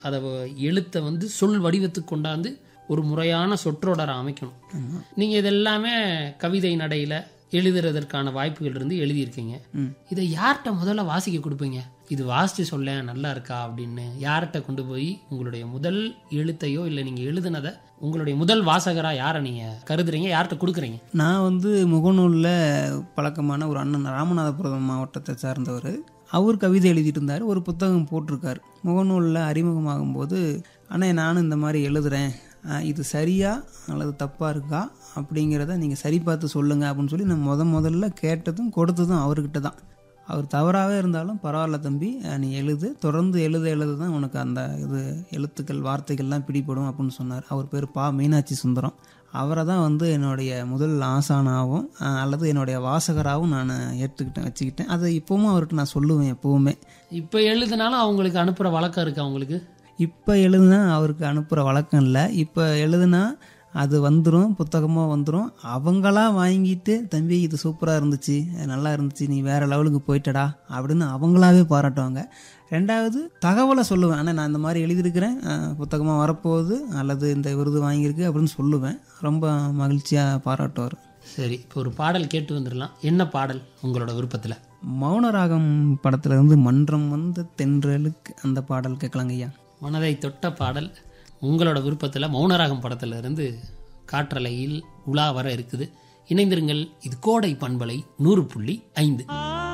அதை எழுத்தை வந்து சொல் வடிவத்துக்கு கொண்டாந்து ஒரு முறையான சொற்றொடரை அமைக்கணும் நீங்க இதெல்லாமே கவிதை நடையில எழுதுறதற்கான வாய்ப்புகள் இருந்து எழுதியிருக்கீங்க இதை யார்கிட்ட முதல்ல வாசிக்க கொடுப்பீங்க இது வாசிச்சு சொல்ல நல்லா இருக்கா அப்படின்னு யார்கிட்ட கொண்டு போய் உங்களுடைய முதல் எழுத்தையோ இல்லை நீங்க எழுதுனதை உங்களுடைய முதல் வாசகரா யாரை நீங்க கருதுறீங்க யார்கிட்ட கொடுக்குறீங்க நான் வந்து முகநூலில் பழக்கமான ஒரு அண்ணன் ராமநாதபுரம் மாவட்டத்தை சார்ந்தவர் அவர் கவிதை எழுதிட்டு இருந்தார் ஒரு புத்தகம் போட்டிருக்கார் முகநூலில் அறிமுகமாகும்போது அண்ணே நானும் இந்த மாதிரி எழுதுறேன் அஹ் இது சரியா அல்லது தப்பாக இருக்கா அப்படிங்கிறத நீங்கள் சரி பார்த்து சொல்லுங்கள் அப்படின்னு சொல்லி நான் முத முதல்ல கேட்டதும் கொடுத்ததும் அவர்கிட்ட தான் அவர் தவறாகவே இருந்தாலும் பரவாயில்ல தம்பி அஹ் நீ எழுது தொடர்ந்து எழுத எழுத தான் உனக்கு அந்த இது எழுத்துக்கள் வார்த்தைகள்லாம் பிடிபடும் அப்படின்னு சொன்னார் அவர் பேர் பா மீனாட்சி சுந்தரம் அவரை தான் வந்து என்னுடைய முதல் ஆசானாகவும் அஹ் அல்லது என்னுடைய வாசகராகவும் நான் ஏற்றுக்கிட்டேன் வச்சுக்கிட்டேன் அதை இப்போவும் அவர்கிட்ட நான் சொல்லுவேன் எப்போவுமே இப்போ எழுதுனாலும் அவங்களுக்கு அனுப்புற வழக்கம் இருக்கு அவங்களுக்கு இப்போ எழுதுனா அவருக்கு அனுப்புகிற வழக்கம் இல்லை இப்போ எழுதுனா அது வந்துடும் புத்தகமாக வந்துடும் அவங்களா வாங்கிட்டு தம்பி இது சூப்பராக இருந்துச்சு நல்லா இருந்துச்சு நீ வேற லெவலுக்கு போயிட்டடா அப்படின்னு அவங்களாவே பாராட்டுவாங்க ரெண்டாவது தகவலை சொல்லுவேன் ஆனால் நான் இந்த மாதிரி எழுதியிருக்கிறேன் புத்தகமாக வரப்போகுது அல்லது இந்த விருது வாங்கியிருக்கு அப்படின்னு சொல்லுவேன் ரொம்ப மகிழ்ச்சியாக பாராட்டுவார் சரி இப்போ ஒரு பாடல் கேட்டு வந்துடலாம் என்ன பாடல் உங்களோட விருப்பத்தில் மௌனராகம் படத்துல இருந்து மன்றம் வந்த தென்றலுக்கு அந்த பாடல் கேட்கலாங்க ஐயா மனதை தொட்ட பாடல் உங்களோட விருப்பத்தில் மௌனராகம் படத்துல இருந்து காற்றலையில் உலா வர இருக்குது இணைந்திருங்கள் இது கோடை பண்பலை நூறு புள்ளி ஐந்து